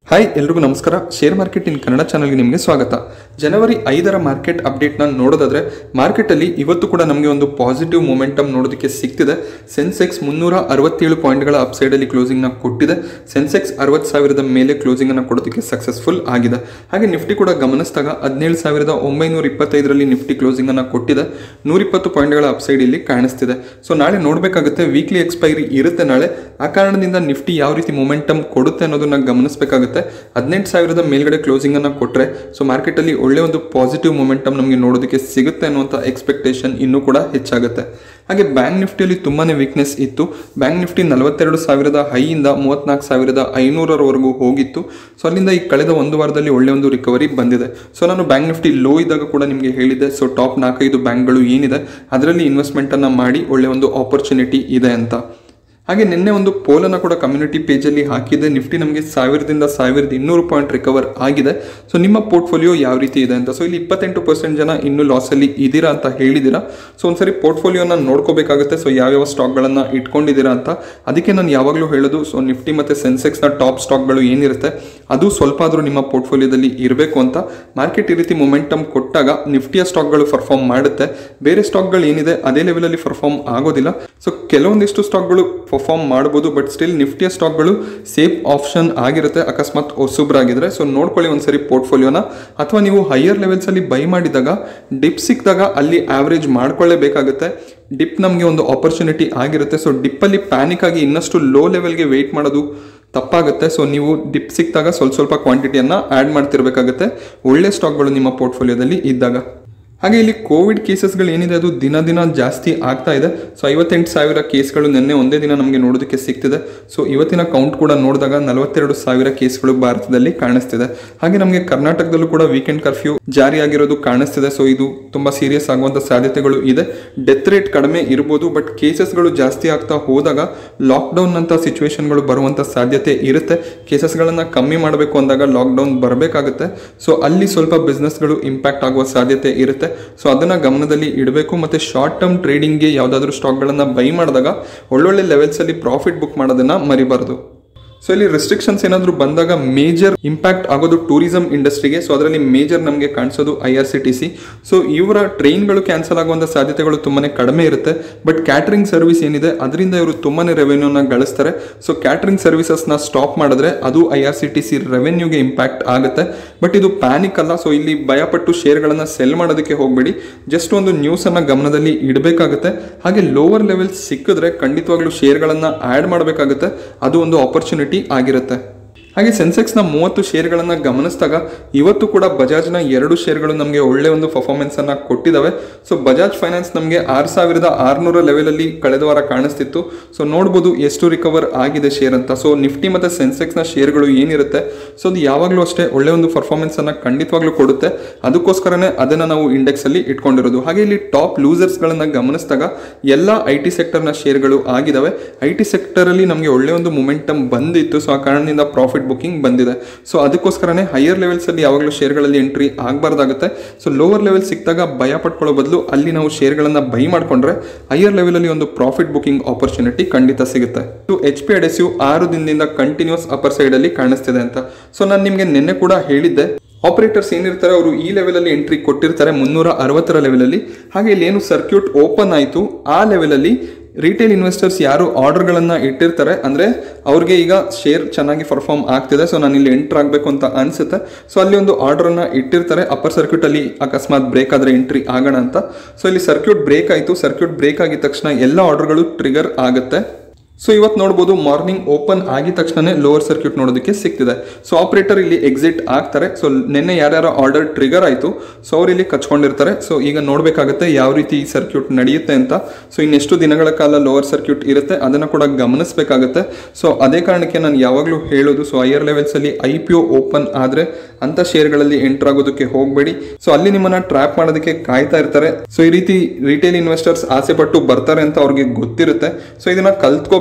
hi ಎಲ್ರಿಗೂ ನಮಸ್ಕಾರ share market in Kannada ಚಾನಲ್ಗೆ ನಿಮಗೆ ಸ್ವಾಗತ ಜನವರಿ ಐದರ ಮಾರ್ಕೆಟ್ ಅಪ್ಡೇಟ್ನ ನೋಡೋದಾದ್ರೆ ಮಾರ್ಕೆಟಲ್ಲಿ ಇವತ್ತು ಕೂಡ ನಮಗೆ ಒಂದು ಪಾಸಿಟಿವ್ ಮೊಮೆಂಟಮ್ ನೋಡೋದಕ್ಕೆ ಸಿಗ್ತಿದೆ ಸೆನ್ಸೆಕ್ಸ್ ಮುನ್ನೂರ ಅರವತ್ತೇಳು ಪಾಯಿಂಟ್ಗಳ ಅಪ್ಸೈಡಲ್ಲಿ ಕ್ಲೋಸಿಂಗ್ನ ಕೊಟ್ಟಿದೆ ಸೆನ್ಸೆಕ್ಸ್ ಅರವತ್ತು ಸಾವಿರದ ಮೇಲೆ ಕ್ಲೋಸಿಂಗನ್ನು ಕೊಡೋದಕ್ಕೆ ಸಕ್ಸಸ್ಫುಲ್ ಆಗಿದೆ ಹಾಗೆ ನಿಫ್ಟಿ ಕೂಡ ಗಮನಿಸಿದಾಗ ಹದಿನೇಳು ಸಾವಿರದ ಒಂಬೈನೂರ ಇಪ್ಪತ್ತೈದರಲ್ಲಿ ನಿಫ್ಟಿ ಕ್ಲೋಸಿಂಗನ್ನು ಕೊಟ್ಟಿದೆ ನೂರಿಪ್ಪತ್ತು ಪಾಯಿಂಟ್ಗಳ ಅಪ್ಸೈಡ್ ಇಲ್ಲಿ ಕಾಣಿಸ್ತಿದೆ ಸೊ ನಾಳೆ ನೋಡಬೇಕಾಗುತ್ತೆ ವೀಕ್ಲಿ ಎಕ್ಸ್ಪೈರಿ ಇರುತ್ತೆ ನಾಳೆ ಆ ಕಾರಣದಿಂದ ನಿಫ್ಟಿ ಯಾವ ರೀತಿ ಮೊಮೆಂಟಮ್ ಕೊಡುತ್ತೆ ಅನ್ನೋದನ್ನ ಗಮನಿಸಬೇಕಾಗುತ್ತೆ ಹದಿನೆಂಟು ಸಾವಿರದ ಮೇಲ್ಗಡೆ ಕ್ಲೋಸಿಂಗ್ ಅನ್ನ ಕೊಟ್ಟರೆ ಸೊ ಮಾರ್ಕೆಟಲ್ಲಿ ಒಳ್ಳೆ ಒಂದು ಪಾಸಿಟಿವ್ ಮೊಮೆಂಟಮ್ ನಮಗೆ ನೋಡೋದಕ್ಕೆ ಸಿಗುತ್ತೆ ಅನ್ನುವಂಥ ಎಕ್ಸ್ಪೆಕ್ಟೇಷನ್ ಇನ್ನೂ ಕೂಡ ಹೆಚ್ಚಾಗುತ್ತೆ ಹಾಗೆ ಬ್ಯಾಂಕ್ ನಿಫ್ಟಿಯಲ್ಲಿ ತುಂಬಾನೇ ವೀಕ್ನೆಸ್ ಇತ್ತು ಬ್ಯಾಂಕ್ ನಿಫ್ಟಿ ನಲವತ್ತೆರಡು ಸಾವಿರದ ಹೈಯಿಂದ ಮೂವತ್ನಾಲ್ಕು ಸಾವಿರದ ಐನೂರರವರೆಗೂ ಹೋಗಿತ್ತು ಸೊ ಅಲ್ಲಿಂದ ಈ ಕಳೆದ ಒಂದು ವಾರದಲ್ಲಿ ಒಳ್ಳೆ ಒಂದು ರಿಕವರಿ ಬಂದಿದೆ ಸೊ ನಾನು ಬ್ಯಾಂಕ್ ನಿಫ್ಟಿ ಲೋ ಇದ್ದಾಗ ಕೂಡ ನಿಮಗೆ ಹೇಳಿದ್ದೆ ಸೊ ಟಾಪ್ ನಾಲ್ಕೈದು ಬ್ಯಾಂಕ್ಗಳು ಏನಿದೆ ಅದರಲ್ಲಿ ಇನ್ವೆಸ್ಟ್ಮೆಂಟನ್ನು ಮಾಡಿ ಒಳ್ಳೆ ಒಂದು ಆಪರ್ಚುನಿಟಿ ಇದೆ ಅಂತ ಹಾಗೆ ನಿನ್ನೆ ಒಂದು ಪೋಲನ್ನು ಕೂಡ ಕಮ್ಯುನಿಟಿ ಪೇಜಲ್ಲಿ ಹಾಕಿದೆ ನಿಫ್ಟಿ ನಮಗೆ ಸಾವಿರದಿಂದ ಸಾವಿರದ ಇನ್ನೂರು ಪಾಯಿಂಟ್ ರಿಕವರ್ ಆಗಿದೆ ಸೊ ನಿಮ್ಮ ಪೋರ್ಟ್ಫೋಲಿಯೋ ಯಾವ ರೀತಿ ಇದೆ ಅಂತ ಸೊ ಇಲ್ಲಿ ಇಪ್ಪತ್ತೆಂಟು ಪರ್ಸೆಂಟ್ ಜನ ಇನ್ನೂ ಲಾಸಲ್ಲಿ ಇದ್ದೀರಾ ಅಂತ ಹೇಳಿದ್ದೀರಾ ಸೊ ಒಂದ್ಸರಿ ಪೋರ್ಟ್ಫೋಲಿಯೋನ ನೋಡ್ಕೋಬೇಕಾಗುತ್ತೆ ಸೊ ಯಾವ್ಯಾವ ಸ್ಟಾಕ್ಗಳನ್ನು ಇಟ್ಕೊಂಡಿದ್ದೀರಾ ಅಂತ ಅದಕ್ಕೆ ನಾನು ಯಾವಾಗಲೂ ಹೇಳೋದು ಸೊ ನಿಫ್ಟಿ ಮತ್ತು ಸೆನ್ಸೆಕ್ಸ್ನ ಟಾಪ್ ಸ್ಟಾಕ್ಗಳು ಏನಿರುತ್ತೆ ಅದು ಸ್ವಲ್ಪ ಆದರೂ ನಿಮ್ಮ ಪೋರ್ಟ್ಫೋಲಿಯೋದಲ್ಲಿ ಇರಬೇಕು ಅಂತ ಮಾರ್ಕೆಟ್ ಈ ರೀತಿ ಮೊಮೆಂಟಮ್ ಕೊಟ್ಟಾಗ ನಿಫ್ಟಿಯ ಸ್ಟಾಕ್ಗಳು ಪರ್ಫಾರ್ಮ್ ಮಾಡುತ್ತೆ ಬೇರೆ ಸ್ಟಾಕ್ಗಳು ಏನಿದೆ ಅದೇ ಲೆವೆಲಲ್ಲಿ ಪರ್ಫಾರ್ಮ್ ಆಗೋದಿಲ್ಲ ಸೊ ಕೆಲವೊಂದಿಷ್ಟು ಸ್ಟಾಕ್ಗಳು ಪರ್ಫಾರ್ಮ್ ಮಾಡ್ಬೋದು ಬಟ್ ಸ್ಟಿಲ್ ನಿಫ್ಟಿಯ ಸ್ಟಾಕ್ಗಳು ಸೇಫ್ ಆಪ್ಷನ್ ಆಗಿರುತ್ತೆ ಅಕಸ್ಮಾತ್ ಹೊಸಬ್ರಾಗಿದ್ರೆ ಸೊ ನೋಡ್ಕೊಳ್ಳಿ ಒಂದ್ಸರಿ ಪೋರ್ಟ್ಫೋಲಿಯೋನ ಅಥವಾ ನೀವು ಹೈಯರ್ ಲೆವೆಲ್ಸಲ್ಲಿ ಬೈ ಮಾಡಿದಾಗ ಡಿಪ್ ಸಿಕ್ಕಿದಾಗ ಅಲ್ಲಿ ಆವ್ರೇಜ್ ಮಾಡ್ಕೊಳ್ಳೇಬೇಕಾಗುತ್ತೆ ಡಿಪ್ ನಮಗೆ ಒಂದು ಆಪರ್ಚುನಿಟಿ ಆಗಿರುತ್ತೆ ಸೊ ಡಿಪ್ಪಲ್ಲಿ ಪ್ಯಾನಿಕ್ ಆಗಿ ಇನ್ನಷ್ಟು ಲೋ ಲೆವೆಲ್ಗೆ ವೆಯ್ಟ್ ಮಾಡೋದು ತಪ್ಪಾಗುತ್ತೆ ಸೊ ನೀವು ಡಿಪ್ ಸಿಕ್ಕಿದಾಗ ಸ್ವಲ್ಪ ಸ್ವಲ್ಪ ಕ್ವಾಂಟಿಟಿಯನ್ನು ಆ್ಯಡ್ ಮಾಡ್ತಿರ್ಬೇಕಾಗುತ್ತೆ ಒಳ್ಳೆ ಸ್ಟಾಕ್ಗಳು ನಿಮ್ಮ ಪೋರ್ಟ್ಫೋಲಿಯೋದಲ್ಲಿ ಇದ್ದಾಗ ಹಾಗೆ ಇಲ್ಲಿ ಕೋವಿಡ್ ಕೇಸಸ್ಗಳು ಏನಿದೆ ಅದು ದಿನ ದಿನ ಜಾಸ್ತಿ ಆಗ್ತಾ ಇದೆ ಸೊ ಐವತ್ತೆಂಟು ಸಾವಿರ ಕೇಸ್ಗಳು ನಿನ್ನೆ ಒಂದೇ ದಿನ ನಮಗೆ ನೋಡೋದಕ್ಕೆ ಸಿಗ್ತಿದೆ ಸೊ ಇವತ್ತಿನ ಕೌಂಟ್ ಕೂಡ ನೋಡಿದಾಗ ನಲವತ್ತೆರಡು ಸಾವಿರ ಕೇಸ್ಗಳು ಭಾರತದಲ್ಲಿ ಕಾಣಿಸ್ತಿದೆ ಹಾಗೆ ನಮಗೆ ಕರ್ನಾಟಕದಲ್ಲೂ ಕೂಡ ವೀಕೆಂಡ್ ಕರ್ಫ್ಯೂ ಜಾರಿಯಾಗಿರೋದು ಕಾಣಿಸ್ತಿದೆ ಸೊ ಇದು ತುಂಬ ಸೀರಿಯಸ್ ಆಗುವಂಥ ಸಾಧ್ಯತೆಗಳು ಇದೆ ಡೆತ್ ರೇಟ್ ಕಡಿಮೆ ಇರ್ಬೋದು ಬಟ್ ಕೇಸಸ್ಗಳು ಜಾಸ್ತಿ ಆಗ್ತಾ ಹೋದಾಗ ಲಾಕ್ಡೌನ್ ಅಂತ ಸಿಚುವೇಶನ್ಗಳು ಬರುವಂಥ ಸಾಧ್ಯತೆ ಇರುತ್ತೆ ಕೇಸಸ್ಗಳನ್ನು ಕಮ್ಮಿ ಮಾಡಬೇಕು ಅಂದಾಗ ಲಾಕ್ಡೌನ್ ಬರಬೇಕಾಗುತ್ತೆ ಸೊ ಅಲ್ಲಿ ಸ್ವಲ್ಪ ಬಿಸ್ನೆಸ್ಗಳು ಇಂಪ್ಯಾಕ್ಟ್ ಆಗುವ ಸಾಧ್ಯತೆ ಇರುತ್ತೆ ಸೊ ಅದನ್ನ ಗಮನದಲ್ಲಿ ಇಡಬೇಕು ಮತ್ತೆ ಶಾರ್ಟ್ ಟರ್ಮ್ ಟ್ರೇಡಿಂಗ್ಗೆ ಯಾವುದಾದ್ರೂ ಸ್ಟಾಕ್ಗಳನ್ನು ಬೈ ಮಾಡಿದಾಗ ಒಳ್ಳೊಳ್ಳೆ ಲೆವೆಲ್ಸಲ್ಲಿ ಪ್ರಾಫಿಟ್ ಬುಕ್ ಮಾಡೋದನ್ನ ಮರಿಬಾರ್ದು ಸೊ ಇಲ್ಲಿ ರೆಸ್ಟ್ರಿಕ್ಷನ್ಸ್ ಏನಾದರೂ ಬಂದಾಗ ಮೇಜರ್ ಇಂಪ್ಯಾಕ್ಟ್ ಆಗೋದು ಟೂರಿಸಂ ಇಂಡಸ್ಟ್ರಿಗೆ ಸೊ ಅದರಲ್ಲಿ ಮೇಜರ್ ನಮಗೆ ಕಾಣಿಸೋದು I R C T C so ಇವರ ಟ್ರೈನ್ಗಳು ಕ್ಯಾನ್ಸಲ್ ಆಗುವಂಥ ಸಾಧ್ಯತೆಗಳು ತುಂಬಾ ಕಡಿಮೆ ಇರುತ್ತೆ ಬಟ್ ಕ್ಯಾಟ್ರಿಂಗ್ ಸರ್ವಿಸ್ ಏನಿದೆ ಅದರಿಂದ ಇವರು ತುಂಬಾ ರೆವೆನ್ಯೂನ ಗಳಿಸ್ತಾರೆ ಸೊ ಕ್ಯಾಟ್ರಿಂಗ್ ಸರ್ವಿಸಸ್ನ ಸ್ಟಾಪ್ ಮಾಡಿದ್ರೆ ಅದು I R C T C ರೆವೆನ್ಯೂಗೆ ಇಂಪ್ಯಾಕ್ಟ್ ಆಗುತ್ತೆ ಬಟ್ ಇದು ಪ್ಯಾನಿಕ್ ಅಲ್ಲ ಸೊ ಇಲ್ಲಿ ಭಯಪಟ್ಟು ಶೇರ್ಗಳನ್ನು ಸೆಲ್ ಮಾಡೋದಕ್ಕೆ ಹೋಗಬೇಡಿ ಜಸ್ಟ್ ಒಂದು ನ್ಯೂಸನ್ನು ಗಮನದಲ್ಲಿ ಇಡಬೇಕಾಗುತ್ತೆ ಹಾಗೆ ಲೋವರ್ ಲೆವೆಲ್ ಸಿಕ್ಕಿದ್ರೆ ಖಂಡಿತವಾಗ್ಲೂ ಶೇರ್ಗಳನ್ನು ಆ್ಯಡ್ ಮಾಡಬೇಕಾಗುತ್ತೆ ಅದು ಒಂದು ಆಪರ್ಚುನಿಟಿ ಆಗಿರುತ್ತೆ ಹಾಗೆ ಸೆನ್ಸೆಕ್ಸ್ನ ಮೂವತ್ತು ಶೇರ್ಗಳನ್ನು ಗಮನಿಸಿದಾಗ ಇವತ್ತು ಕೂಡ ಬಜಾಜ್ನ ಎರಡು ಶೇರ್ಗಳು ನಮಗೆ ಒಳ್ಳೆ ಒಂದು ಪರ್ಫಾರ್ಮೆನ್ಸನ್ನು ಕೊಟ್ಟಿದ್ದಾವೆ ಸೊ ಬಜಾಜ್ ಫೈನಾನ್ಸ್ ನಮಗೆ ಆರು ಸಾವಿರದ ಆರುನೂರ ಲೆವೆಲಲ್ಲಿ ಕಳೆದ ವಾರ ಕಾಣಿಸ್ತಿತ್ತು ಸೊ ನೋಡ್ಬೋದು ಎಷ್ಟು ರಿಕವರ್ ಆಗಿದೆ ಶೇರ್ ಅಂತ ಸೊ ನಿಫ್ಟಿ ಮತ್ತು ಸೆನ್ಸೆಕ್ಸ್ನ ಶೇರ್ಗಳು ಏನಿರುತ್ತೆ ಸೊ ಅದು ಯಾವಾಗಲೂ ಅಷ್ಟೇ ಒಳ್ಳೆ ಒಂದು ಪರ್ಫಾರ್ಮೆನ್ಸನ್ನು ಖಂಡಿತವಾಗ್ಲೂ ಕೊಡುತ್ತೆ ಅದಕ್ಕೋಸ್ಕರನೇ ಅದನ್ನು ನಾವು ಇಂಡೆಕ್ಸಲ್ಲಿ ಇಟ್ಕೊಂಡಿರೋದು ಹಾಗೆ ಇಲ್ಲಿ ಟಾಪ್ ಲೂಸರ್ಸ್ಗಳನ್ನು ಗಮನಿಸಿದಾಗ ಎಲ್ಲ ಐ ಟಿ ಸೆಕ್ಟರ್ನ ಶೇರ್ಗಳು ಆಗಿದ್ದಾವೆ ಐ ಟಿ ಸೆಕ್ಟರಲ್ಲಿ ನಮಗೆ ಒಳ್ಳೆ ಒಂದು ಮೊಮೆಂಟಮ್ ಬಂದಿತ್ತು ಸೊ ಆ ಕಾರಣದಿಂದ ಪ್ರಾಫಿಟ್ ಬುಕ್ಕಿಂಗ್ ಬಂದಿದೆ ಸೊ ಅದಕ್ಕೋಸ್ಕರನೇ ಹೈಯರ್ ಲೆವೆಲ್ಸಲ್ಲಿ ಯಾವಾಗಲೂ ಶೇರ್ಗಳಲ್ಲಿ ಎಂಟ್ರಿ ಆಗಬಾರ್ದಾಗುತ್ತೆ ಸೊ ಲೋವರ್ ಲೆವೆಲ್ ಸಿಕ್ಕಿದಾಗ ಭಯ ಪಡ್ಕೊಳ್ಳೋ ಬದಲು ಅಲ್ಲಿ ನಾವು ಶೇರ್ಗಳನ್ನು ಬೈ ಮಾಡಿಕೊಂಡ್ರೆ ಹೈಯರ್ ಲೆವೆಲಲ್ಲಿ ಒಂದು ಪ್ರಾಫಿಟ್ ಬುಕ್ಕಿಂಗ್ ಆಪರ್ಚುನಿಟಿ ಖಂಡಿತ ಸಿಗುತ್ತೆ ಇದು ಎಚ್ ಪಿ ಎಡ್ ಎಸ್ ಯು ಆರು ದಿನದಿಂದ ಕಂಟಿನ್ಯೂಸ್ ಅಪರ್ ಸೈಡಲ್ಲಿ ಕಾಣಿಸ್ತಿದೆ ಅಂತ ಸೊ ನಾನು ನಿಮಗೆ ನಿನ್ನೆ ಕೂಡ ಹೇಳಿದ್ದೆ ಆಪರೇಟರ್ಸ್ ಏನಿರ್ತಾರೆ ಅವರು ಈ ಲೆವೆಲಲ್ಲಿ ಎಂಟ್ರಿ ಕೊಟ್ಟಿರ್ತಾರೆ ಮುನ್ನೂರ ಅರವತ್ತರ ಲೆವೆಲಲ್ಲಿ ಹಾಗೆ ಇಲ್ಲಿ ಏನು ಸರ್ಕ್ಯೂಟ್ ಓಪನ್ ಆಯಿತು ಆ ಲೆವೆಲಲ್ಲಿ ರಿಟೇಲ್ ಇನ್ವೆಸ್ಟರ್ಸ್ ಯಾರು ಆರ್ಡರ್ಗಳನ್ನು ಇಟ್ಟಿರ್ತಾರೆ ಅಂದರೆ ಅವ್ರಿಗೆ ಈಗ ಶೇರ್ ಚೆನ್ನಾಗಿ ಪರ್ಫಾರ್ಮ್ ಆಗ್ತಿದೆ ಸೊ ನಾನು ಇಲ್ಲಿ ಎಂಟ್ರ್ ಆಗಬೇಕು ಅಂತ ಅನಿಸುತ್ತೆ ಸೊ ಅಲ್ಲಿ ಒಂದು ಆರ್ಡರನ್ನು ಇಟ್ಟಿರ್ತಾರೆ ಅಪ್ಪರ್ ಸರ್ಕ್ಯೂಟಲ್ಲಿ ಅಕಸ್ಮಾತ್ ಬ್ರೇಕ್ ಆದರೆ ಎಂಟ್ರಿ ಆಗೋಣ ಅಂತ ಸೊ ಇಲ್ಲಿ ಸರ್ಕ್ಯೂಟ್ ಬ್ರೇಕ್ ಆಯಿತು ಸರ್ಕ್ಯೂಟ್ ಬ್ರೇಕ್ ಆಗಿದ ತಕ್ಷಣ ಎಲ್ಲ ಆರ್ಡರ್ಗಳು ಟ್ರಿಗರ್ ಆಗುತ್ತೆ ಸೊ ಇವತ್ತು ನೋಡ್ಬೋದು ಮಾರ್ನಿಂಗ್ ಓಪನ್ ಆಗಿದ ತಕ್ಷಣ ಲೋವರ್ ಸರ್ಕ್ಯೂಟ್ ನೋಡೋದಕ್ಕೆ ಸಿಗ್ತಿದೆ ಸೊ ಆಪರೇಟರ್ ಇಲ್ಲಿ ಎಕ್ಸಿಟ್ ಆಗ್ತಾರೆ ಸೊ ನಿನ್ನೆ ಯಾರ್ಯಾರ ಆರ್ಡರ್ ಟ್ರಿಗರ್ ಆಯಿತು ಸೊ ಅವ್ರು ಇಲ್ಲಿ ಕಚ್ಕೊಂಡಿರ್ತಾರೆ ಸೊ ಈಗ ನೋಡಬೇಕಾಗುತ್ತೆ ಯಾವ ರೀತಿ ಈ ಸರ್ಕ್ಯೂಟ್ ನಡೆಯುತ್ತೆ ಅಂತ ಸೊ ಇನ್ನೆಷ್ಟು ದಿನಗಳ ಕಾಲ ಲೋವರ್ ಸರ್ಕ್ಯೂಟ್ ಇರುತ್ತೆ ಅದನ್ನು ಕೂಡ ಗಮನಿಸಬೇಕಾಗುತ್ತೆ ಸೊ ಅದೇ ಕಾರಣಕ್ಕೆ ನಾನು ಯಾವಾಗಲೂ ಹೇಳೋದು ಸೊ ಹೈಯರ್ ಲೆವೆಲ್ಸಲ್ಲಿ ಐ ಪಿ ಒ ಓಪನ್ ಆದರೆ ಅಂಥ ಶೇರ್ಗಳಲ್ಲಿ ಎಂಟರ್ ಆಗೋದಕ್ಕೆ ಹೋಗಬೇಡಿ ಸೊ ಅಲ್ಲಿ ನಿಮ್ಮನ್ನ ಟ್ರ್ಯಾಪ್ ಮಾಡೋದಕ್ಕೆ ಕಾಯ್ತಾ ಇರ್ತಾರೆ ಸೊ ಈ ರೀತಿ ರಿಟೇಲ್ ಇನ್ವೆಸ್ಟರ್ಸ್ ಆಸೆ ಪಟ್ಟು ಬರ್ತಾರೆ ಅಂತ ಅವ್ರಿಗೆ ಗೊತ್ತಿರುತ್ತೆ ಸೊ ಇದನ್ನ ಕಲ್ತ್ಕೋಬೇಕು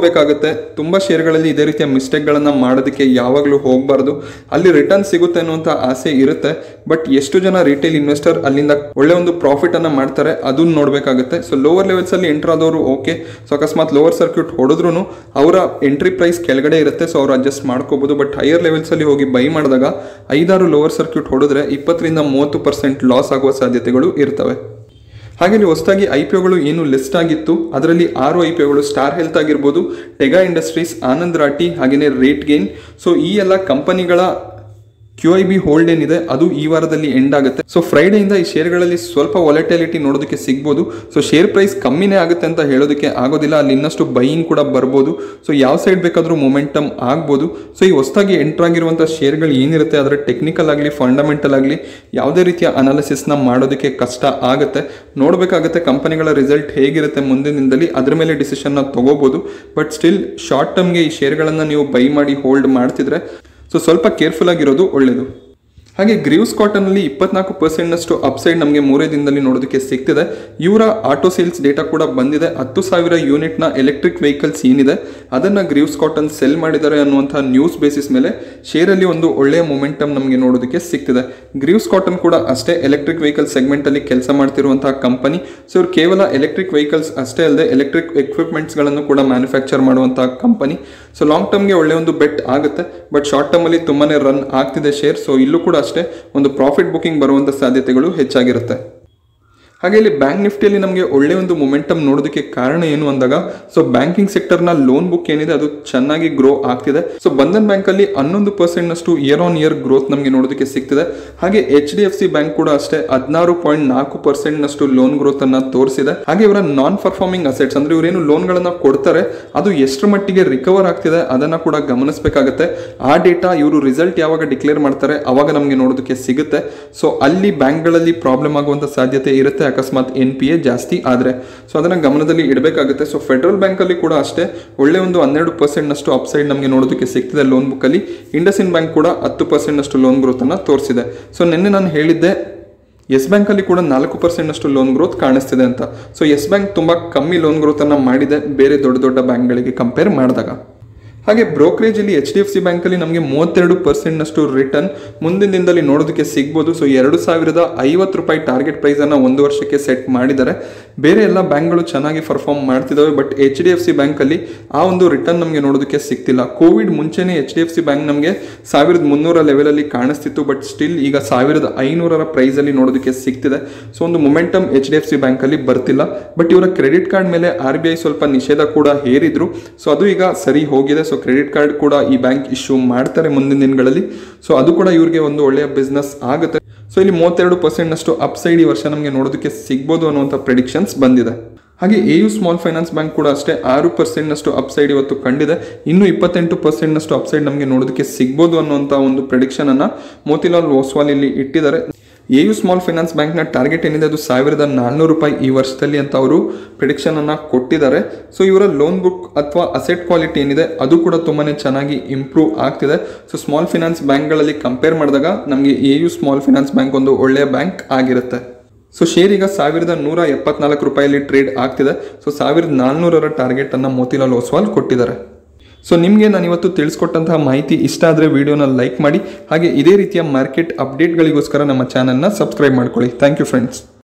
ನೋಡ್ಕೋಬೇಕಾಗುತ್ತೆ ತುಂಬ ಶೇರ್ಗಳಲ್ಲಿ ಇದೇ ರೀತಿಯ ಮಿಸ್ಟೇಕ್ಗಳನ್ನು ಮಾಡೋದಕ್ಕೆ ಯಾವಾಗಲೂ ಹೋಗಬಾರ್ದು ಅಲ್ಲಿ ರಿಟರ್ನ್ ಸಿಗುತ್ತೆ ಅನ್ನುವಂಥ ಆಸೆ ಇರುತ್ತೆ ಬಟ್ ಎಷ್ಟು ಜನ ರಿಟೇಲ್ ಇನ್ವೆಸ್ಟರ್ ಅಲ್ಲಿಂದ ಒಳ್ಳೆ ಒಂದು ಪ್ರಾಫಿಟನ್ನು ಮಾಡ್ತಾರೆ ಅದನ್ನ ನೋಡಬೇಕಾಗುತ್ತೆ ಸೊ ಲೋವರ್ ಲೆವೆಲ್ಸಲ್ಲಿ ಎಂಟರ್ ಆದವರು ಓಕೆ ಸೊ ಅಕಸ್ಮಾತ್ ಲೋವರ್ ಸರ್ಕ್ಯೂಟ್ ಹೊಡೆದ್ರೂ ಅವರ ಎಂಟ್ರಿ ಪ್ರೈಸ್ ಕೆಳಗಡೆ ಇರುತ್ತೆ ಸೊ ಅವ್ರು ಅಡ್ಜಸ್ಟ್ ಮಾಡ್ಕೋಬೋದು ಬಟ್ ಹೈಯರ್ ಲೆವೆಲ್ಸಲ್ಲಿ ಹೋಗಿ ಬೈ ಮಾಡಿದಾಗ ಐದಾರು ಲೋವರ್ ಸರ್ಕ್ಯೂಟ್ ಹೊಡೆದ್ರೆ ಇಪ್ಪತ್ತರಿಂದ ಮೂವತ್ತು ಪರ್ಸೆಂಟ್ ಲಾಸ್ ಆಗುವ ಸಾಧ್ಯತೆಗಳು ಇರ್ತವೆ ಹಾಗೆ ಇಲ್ಲಿ ಹೊಸದಾಗಿ ಐ ಪಿ ಒಗಳು ಏನು ಲಿಸ್ಟ್ ಆಗಿತ್ತು ಅದರಲ್ಲಿ ಆರು ಐ ಪಿ ಒಗಳು ಸ್ಟಾರ್ ಹೆಲ್ತ್ ಆಗಿರ್ಬೋದು ಟೆಗಾ ಇಂಡಸ್ಟ್ರೀಸ್ ಆನಂದ್ ರಾಟಿ ಹಾಗೆಯೇ ರೇಟ್ ಗೇನ್ ಸೊ ಈ ಎಲ್ಲ ಕಂಪನಿಗಳ ಕ್ಯೂ ಐ ಬಿ ಹೋಲ್ಡ್ ಏನಿದೆ ಅದು ಈ ವಾರದಲ್ಲಿ ಎಂಡ್ ಆಗುತ್ತೆ ಸೊ ಫ್ರೈಡೆಯಿಂದ ಈ ಶೇರ್ಗಳಲ್ಲಿ ಸ್ವಲ್ಪ ವಾಲಟಿಲಿಟಿ ನೋಡೋದಕ್ಕೆ ಸಿಗ್ಬೋದು ಸೊ ಶೇರ್ ಪ್ರೈಸ್ ಕಮ್ಮಿನೇ ಆಗುತ್ತೆ ಅಂತ ಹೇಳೋದಕ್ಕೆ ಆಗೋದಿಲ್ಲ ಅಲ್ಲಿ ಇನ್ನಷ್ಟು ಬೈಯಿಂಗ್ ಕೂಡ ಬರ್ಬೋದು ಸೊ ಯಾವ ಸೈಡ್ ಬೇಕಾದರೂ ಮೊಮೆಂಟಮ್ ಆಗ್ಬೋದು ಸೊ ಈ ಹೊಸದಾಗಿ ಎಂಟರ್ ಆಗಿರುವಂಥ ಶೇರ್ಗಳು ಏನಿರುತ್ತೆ ಅದರ ಟೆಕ್ನಿಕಲ್ ಆಗಲಿ ಫಂಡಮೆಂಟಲ್ ಆಗಲಿ ಯಾವುದೇ ರೀತಿಯ ಅನಾಲಿಸಿಸ್ನ ಮಾಡೋದಕ್ಕೆ ಕಷ್ಟ ಆಗುತ್ತೆ ನೋಡಬೇಕಾಗುತ್ತೆ ಕಂಪನಿಗಳ ರಿಸಲ್ಟ್ ಹೇಗಿರುತ್ತೆ ಮುಂದಿನ ದಿನದಲ್ಲಿ ಅದ್ರ ಮೇಲೆ ಡಿಸಿಷನ್ನ ತಗೋಬೋದು ಬಟ್ ಸ್ಟಿಲ್ ಶಾರ್ಟ್ ಟರ್ಮ್ಗೆ ಈ ಶೇರ್ಗಳನ್ನು ನೀವು ಬೈ ಮಾಡಿ ಹೋಲ್ಡ್ ಮಾಡ್ತಿದ್ರೆ ಸೊ ಸ್ವಲ್ಪ ಕೇರ್ಫುಲ್ ಆಗಿರೋದು ಒಳ್ಳೆಯದು ಹಾಗೆ ಗ್ರೀವ್ಸ್ ಕಾಟನಲ್ಲಿ ಇಪ್ಪತ್ನಾಲ್ಕು ಪರ್ಸೆಂಟ್ನಷ್ಟು ಅಪ್ಸೈಡ್ ನಮಗೆ ಮೂರೇ ದಿನದಲ್ಲಿ ನೋಡೋದಕ್ಕೆ ಸಿಗ್ತಿದೆ ಇವರ ಆಟೋ ಸೇಲ್ಸ್ ಡೇಟಾ ಕೂಡ ಬಂದಿದೆ ಹತ್ತು ಸಾವಿರ ಯೂನಿಟ್ನ ಎಲೆಕ್ಟ್ರಿಕ್ ವೆಹಿಕಲ್ಸ್ ಏನಿದೆ ಅದನ್ನು ಗ್ರೀವ್ಸ್ ಕಾಟನ್ ಸೆಲ್ ಮಾಡಿದ್ದಾರೆ ಅನ್ನುವಂಥ ನ್ಯೂಸ್ ಬೇಸಿಸ್ ಮೇಲೆ ಶೇರಲ್ಲಿ ಒಂದು ಒಳ್ಳೆಯ ಮೊಮೆಂಟಮ್ ನಮಗೆ ನೋಡೋದಕ್ಕೆ ಸಿಗ್ತಿದೆ ಗ್ರೀವ್ಸ್ ಕಾಟನ್ ಕೂಡ ಅಷ್ಟೇ ಎಲೆಕ್ಟ್ರಿಕ್ ವೆಹಿಕಲ್ ಸೆಗ್ಮೆಂಟಲ್ಲಿ ಕೆಲಸ ಮಾಡ್ತಿರುವಂತಹ ಕಂಪನಿ ಸೊ ಇವರು ಕೇವಲ ಎಲೆಕ್ಟ್ರಿಕ್ ವೆಹಿಕಲ್ಸ್ ಅಷ್ಟೇ ಅಲ್ಲದೆ ಎಲೆಕ್ಟ್ರಿಕ್ ಎಕ್ವಿಪ್ಮೆಂಟ್ಸ್ಗಳನ್ನು ಕೂಡ ಮ್ಯಾನುಫ್ಯಾಕ್ಚರ್ ಮಾಡುವಂತಹ ಕಂಪನಿ ಸೊ ಲಾಂಗ್ ಟರ್ಮ್ಗೆ ಒಳ್ಳೆಯ ಒಂದು ಬೆಟ್ ಆಗುತ್ತೆ ಬಟ್ ಶಾರ್ಟ್ ಟರ್ಮಲ್ಲಿ ತುಂಬಾ ರನ್ ಆಗ್ತಿದೆ ಶೇರ್ ಸೊ ಇಲ್ಲೂ ಕೂಡ ಅಷ್ಟೇ ಒಂದು ಪ್ರಾಫಿಟ್ ಬುಕಿಂಗ್ ಬರುವಂಥ ಸಾಧ್ಯತೆಗಳು ಹೆಚ್ಚಾಗಿರುತ್ತೆ ಹಾಗೆ ಇಲ್ಲಿ ಬ್ಯಾಂಕ್ ನಿಫ್ಟಿಯಲ್ಲಿ ನಮಗೆ ಒಳ್ಳೆ ಒಂದು ಮೊಮೆಂಟಮ್ ನೋಡೋದಕ್ಕೆ ಕಾರಣ ಏನು ಅಂದಾಗ ಸೊ ಬ್ಯಾಂಕಿಂಗ್ ಸೆಕ್ಟರ್ನ ಲೋನ್ ಬುಕ್ ಏನಿದೆ ಅದು ಚೆನ್ನಾಗಿ ಗ್ರೋ ಆಗ್ತಿದೆ ಸೊ ಬಂಧನ್ ಬ್ಯಾಂಕಲ್ಲಿ ಹನ್ನೊಂದು ಪರ್ಸೆಂಟ್ನಷ್ಟು ಇಯರ್ ಆನ್ ಇಯರ್ ಗ್ರೋತ್ ನಮಗೆ ನೋಡೋದಕ್ಕೆ ಸಿಗ್ತಿದೆ ಹಾಗೆ H D F C bank ಕೂಡ ಅಷ್ಟೇ ಹದಿನಾರು ಪಾಯಿಂಟ್ ನಾಲ್ಕು ಪರ್ಸೆಂಟ್ನಷ್ಟು ಲೋನ್ ಗ್ರೋತ್ ಅನ್ನ ತೋರಿಸಿದೆ ಹಾಗೆ ಇವರ ನಾನ್ ಪರ್ಫಾರ್ಮಿಂಗ್ ಅಸೆಟ್ಸ್ ಅಂದ್ರೆ ಇವರೇನು ಲೋನ್ಗಳನ್ನ ಕೊಡ್ತಾರೆ ಅದು ಎಷ್ಟು ಮಟ್ಟಿಗೆ ರಿಕವರ್ ಆಗ್ತಿದೆ ಅದನ್ನ ಕೂಡ ಗಮನಿಸಬೇಕಾಗುತ್ತೆ ಆ ಡೇಟಾ ಇವರು ರಿಸಲ್ಟ್ ಯಾವಾಗ ಡಿಕ್ಲೇರ್ ಮಾಡ್ತಾರೆ ಅವಾಗ ನಮಗೆ ನೋಡೋದಕ್ಕೆ ಸಿಗುತ್ತೆ ಸೊ ಅಲ್ಲಿ ಬ್ಯಾಂಕ್ಗಳಲ್ಲಿ ಪ್ರಾಬ್ಲಮ್ ಆಗುವಂಥ ಸಾಧ್ಯತೆ ಇರುತ್ತೆ ಅಕಸ್ಮಾತ್ ಎನ್ ಪಿ ಎ ಜಾಸ್ತಿ ಆದರೆ ಸೊ ಅದನ್ನು ಗಮನದಲ್ಲಿ ಇಡಬೇಕಾಗುತ್ತೆ ಸೊ ಫೆಡರಲ್ ಬ್ಯಾಂಕಲ್ಲಿ ಕೂಡ ಅಷ್ಟೇ ಒಳ್ಳೆ ಒಂದು ಹನ್ನೆರಡು ಪರ್ಸೆಂಟ್ನಷ್ಟು ಅಪ್ಸೈಡ್ ನಮಗೆ ನೋಡೋದಕ್ಕೆ ಸಿಗ್ತಿದೆ ಲೋನ್ ಬುಕ್ಕಲ್ಲಿ ಇಂಡಸ್ ಇನ್ ಬ್ಯಾಂಕ್ ಕೂಡ ಹತ್ತು ಪರ್ಸೆಂಟ್ನಷ್ಟು ಲೋನ್ ಗ್ರೋತನ್ನು ತೋರಿಸಿದೆ ಸೊ ನಿನ್ನೆ ನಾನು ಹೇಳಿದ್ದೆ ಎಸ್ ಬ್ಯಾಂಕಲ್ಲಿ ಕೂಡ ನಾಲ್ಕು ಪರ್ಸೆಂಟ್ನಷ್ಟು ಲೋನ್ ಗ್ರೋತ್ ಕಾಣಿಸ್ತಿದೆ ಅಂತ ಸೊ ಎಸ್ ಬ್ಯಾಂಕ್ ತುಂಬ ಕಮ್ಮಿ ಲೋನ್ ಗ್ರೋತನ್ನು ಮಾಡಿದೆ ಬೇರೆ ದೊಡ್ಡ ದೊಡ್ಡ ಬ್ಯಾಂಕ್ಗಳಿಗೆ ಕಂಪೇರ್ ಮಾಡಿದಾಗ ಹಾಗೆ ಬ್ರೋಕರೇಜ್ ಇಲ್ಲಿ ಎಚ್ ಡಿ ಎಫ್ ಸಿ ಬ್ಯಾಂಕಲ್ಲಿ ನಮಗೆ ಮೂವತ್ತೆರಡು ಪರ್ಸೆಂಟ್ನಷ್ಟು ರಿಟರ್ನ್ ಮುಂದಿನ ದಿನದಲ್ಲಿ ನೋಡೋದಕ್ಕೆ ಸಿಗ್ಬೋದು ಸೊ ಎರಡು ಸಾವಿರದ ಐವತ್ತು ರೂಪಾಯಿ ಟಾರ್ಗೆಟ್ ಪ್ರೈಸನ್ನು ಒಂದು ವರ್ಷಕ್ಕೆ ಸೆಟ್ ಮಾಡಿದ್ದಾರೆ ಬೇರೆ ಎಲ್ಲ ಬ್ಯಾಂಕ್ಗಳು ಚೆನ್ನಾಗಿ ಪರ್ಫಾರ್ಮ್ ಮಾಡ್ತಿದ್ದಾವೆ but H D F C ಬ್ಯಾಂಕಲ್ಲಿ ಆ ಒಂದು ರಿಟರ್ನ್ ನಮಗೆ ನೋಡೋದಕ್ಕೆ ಸಿಗ್ತಿಲ್ಲ ಕೋವಿಡ್ ಮುಂಚೆನೇ H D F C bank ನಮಗೆ ಸಾವಿರದ ಮುನ್ನೂರ ಲೆವೆಲಲ್ಲಿ ಕಾಣಿಸ್ತಿತ್ತು ಬಟ್ ಸ್ಟಿಲ್ ಈಗ ಸಾವಿರದ ಐನೂರರ ಪ್ರೈಸಲ್ಲಿ ನೋಡೋದಕ್ಕೆ ಸಿಗ್ತಿದೆ ಸೊ ಒಂದು momentum H D F C ಬ್ಯಾಂಕಲ್ಲಿ ಬರ್ತಿಲ್ಲ ಬಟ್ ಇವರ ಕ್ರೆಡಿಟ್ ಕಾರ್ಡ್ ಮೇಲೆ ಆರ್ ಬಿ ಐ ಸ್ವಲ್ಪ ನಿಷೇಧ ಕೂಡ ಹೇರಿದ್ರು ಸೊ ಅದು ಈಗ ಸರಿ ಹೋಗಿದೆ ಸೊ ಕ್ರೆಡಿಟ್ ಕಾರ್ಡ್ ಕೂಡ ಈ ಬ್ಯಾಂಕ್ ಇಶ್ಯೂ ಮಾಡ್ತಾರೆ ಮುಂದಿನ ದಿನಗಳಲ್ಲಿ ಸೊ ಅದು ಕೂಡ ಇವ್ರಿಗೆ ಒಂದು ಒಳ್ಳೆಯ ಬಿಸ್ನೆಸ್ ಆಗುತ್ತೆ ಸೊ ಇಲ್ಲಿ ಮೂವತ್ತೆರಡು ಪರ್ಸೆಂಟ್ನಷ್ಟು ಅಪ್ಸೈಡ್ ಈ ವರ್ಷ ನಮಗೆ ನೋಡೋದಕ್ಕೆ ಸಿಗ್ಬೋದು ಅನ್ನುವಂಥ ಪ್ರಿಡಿಕ್ಷನ್ಸ್ ಬಂದಿದೆ ಹಾಗೆ A U small finance bank ಕೂಡ ಅಷ್ಟೇ ಆರು ಪರ್ಸೆಂಟ್ನಷ್ಟು ಅಪ್ಸೈಡ್ ಇವತ್ತು ಕಂಡಿದೆ ಇನ್ನು ಇಪ್ಪತ್ತೆಂಟು ಪರ್ಸೆಂಟ್ನಷ್ಟು ಅಪ್ಸೈಡ್ ನಮಗೆ ನೋಡೋದಕ್ಕೆ ಸಿಗ್ಬೋದು ಅನ್ನುವಂಥ ಒಂದು ಪ್ರಿಡಿಕ್ಷನ್ ಅನ್ನ ಮೋತಿಲಾಲ್ ಓಸ್ವಾಲ್ ಇಲ್ಲಿ ಇಟ್ಟಿದ್ದಾರೆ ಎ ಯು ಸ್ಮಾಲ್ ಫೈನಾನ್ಸ್ ಬ್ಯಾಂಕ್ನ ಟಾರ್ಗೆಟ್ ಏನಿದೆ ಅದು ಸಾವಿರದ ನಾಲ್ನೂರು ರೂಪಾಯಿ ಈ ವರ್ಷದಲ್ಲಿ ಅಂತ ಅವರು ಪ್ರಿಡಿಕ್ಷನ್ ಅನ್ನ ಕೊಟ್ಟಿದ್ದಾರೆ ಸೊ ಇವರ ಲೋನ್ ಬುಕ್ ಅಥವಾ ಅಸೆಟ್ ಕ್ವಾಲಿಟಿ ಏನಿದೆ ಅದು ಕೂಡ ತುಂಬಾನೇ ಚೆನ್ನಾಗಿ ಇಂಪ್ರೂವ್ ಆಗ್ತಿದೆ ಸೊ ಸ್ಮಾಲ್ ಫೈನಾನ್ಸ್ ಬ್ಯಾಂಕ್ಗಳಲ್ಲಿ ಕಂಪೇರ್ ಮಾಡಿದಾಗ ನಮಗೆ A U small finance bank ಒಂದು ಒಳ್ಳೆಯ ಬ್ಯಾಂಕ್ ಆಗಿರುತ್ತೆ ಸೊ ಶೇರ್ ಈಗ ಸಾವಿರದ ನೂರ ಎಪ್ಪತ್ನಾಲ್ಕು ರೂಪಾಯಲ್ಲಿ ಟ್ರೇಡ್ ಆಗ್ತಿದೆ ಸೊ ಸಾವಿರದ ನಾಲ್ನೂರರ ಟಾರ್ಗೆಟ್ ಅನ್ನ ಮೋತಿಲಾಲ್ ಓಸ್ವಾಲ್ ಕೊಟ್ಟಿದ್ದಾರೆ ಸೊ ನಿಮಗೆ ನಾನು ಇವತ್ತು ತಿಳಿಸ್ಕೊಟ್ಟಂತಹ ಮಾಹಿತಿ ಇಷ್ಟ ಆದರೆ ವಿಡಿಯೋನ ಲೈಕ್ ಮಾಡಿ ಹಾಗೆ ಇದೇ ರೀತಿಯ ಮಾರ್ಕೆಟ್ ಅಪ್ಡೇಟ್ಗಳಿಗೋಸ್ಕರ ನಮ್ಮ ಚಾನಲ್ನ ಸಬ್ಸ್ಕ್ರೈಬ್ ಮಾಡ್ಕೊಳ್ಳಿ ಥ್ಯಾಂಕ್ ಯು ಫ್ರೆಂಡ್ಸ್